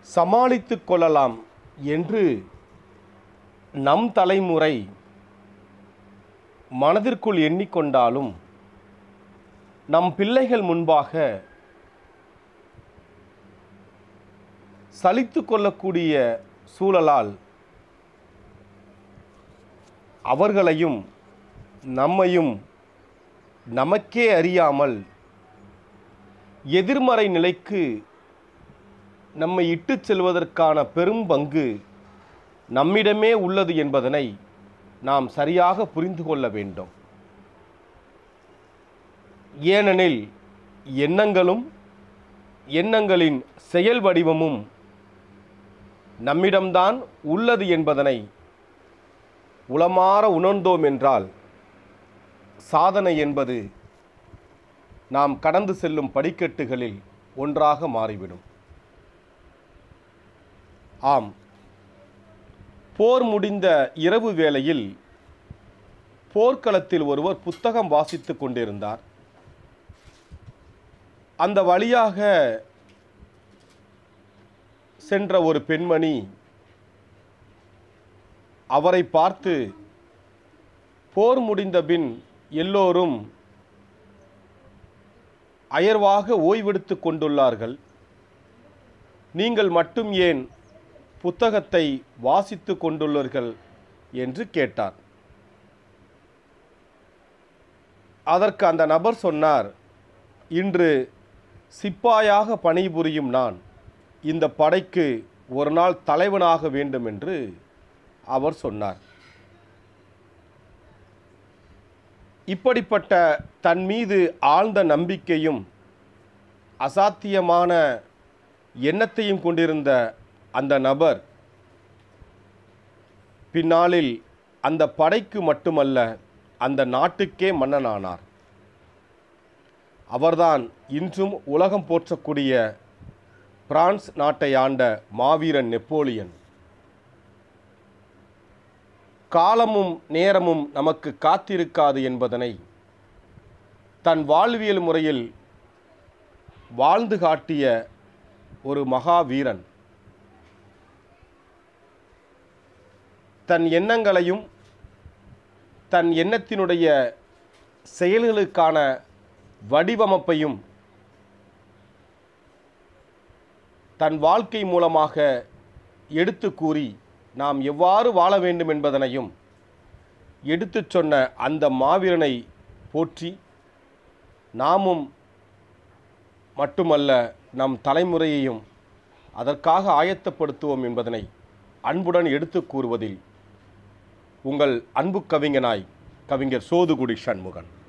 சமாளித்து கொள்ளலாம் என்று நம் தலைமுறை மனதிற்குள் எண்ணிக்கொண்டாலும் நம் பிள்ளைகள் முன்பாக சலித்து கொள்ளக்கூடிய சூழலால் அவர்களையும் நம்மையும் நமக்கே அறியாமல் எதிர்மறை நிலைக்கு நம்மை இட்டுச் செல்வதற்கான பெரும் பங்கு நம்மிடமே உள்ளது என்பதனை நாம் சரியாக புரிந்து கொள்ள வேண்டும் ஏனெனில் எண்ணங்களும் எண்ணங்களின் செயல் வடிவமும் நம்மிடம்தான் உள்ளது என்பதனை உளமாற உணர்ந்தோம் என்றால் சாதனை என்பது நாம் கடந்து செல்லும் படிக்கட்டுகளில் ஒன்றாக மாறிவிடும் ஆம் போர் முடிந்த இரவு வேளையில் போர்க்களத்தில் ஒருவர் புத்தகம் வாசித்து கொண்டிருந்தார் அந்த வழியாக சென்ற ஒரு பெண்மணி அவரை பார்த்து போர் முடிந்த பின் எல்லோரும் அயர்வாக ஓய்வெடுத்து கொண்டுள்ளார்கள் நீங்கள் மட்டும் ஏன் புத்தகத்தை வாசித்து கொண்டுள்ளீர்கள் என்று கேட்டார் அதற்கு அந்த நபர் சொன்னார் இன்று சிப்பாயாக பணிபுரியும் நான் இந்த படைக்கு ஒரு நாள் தலைவனாக வேண்டும் என்று அவர் சொன்னார் இப்படிப்பட்ட தன் மீது ஆழ்ந்த நம்பிக்கையும் அசாத்தியமான எண்ணத்தையும் கொண்டிருந்த அந்த நபர் பின்னாளில் அந்த படைக்கு மட்டுமல்ல அந்த நாட்டுக்கே மன்னனானார் அவர்தான் இன்றும் உலகம் போற்றக்கூடிய பிரான்ஸ் நாட்டை ஆண்ட மாவீரன் நெப்போலியன் காலமும் நேரமும் நமக்கு காத்திருக்காது என்பதனை தன் வாழ்வியல் முறையில் வாழ்ந்து காட்டிய ஒரு மகாவீரன் தன் எண்ணங்களையும் தன் எண்ணத்தினுடைய செயல்களுக்கான வடிவமைப்பையும் தன் வாழ்க்கை மூலமாக எடுத்து கூறி நாம் எவ்வாறு வாழ வேண்டும் என்பதனையும் எடுத்துச் சொன்ன அந்த மாவீரனை போற்றி நாமும் மட்டுமல்ல நம் தலைமுறையையும் அதற்காக ஆயத்தப்படுத்துவோம் என்பதனை அன்புடன் எடுத்து கூறுவதில் உங்கள் அன்பு கவிஞனாய் கவிஞர் சோதுகுடி சண்முகன்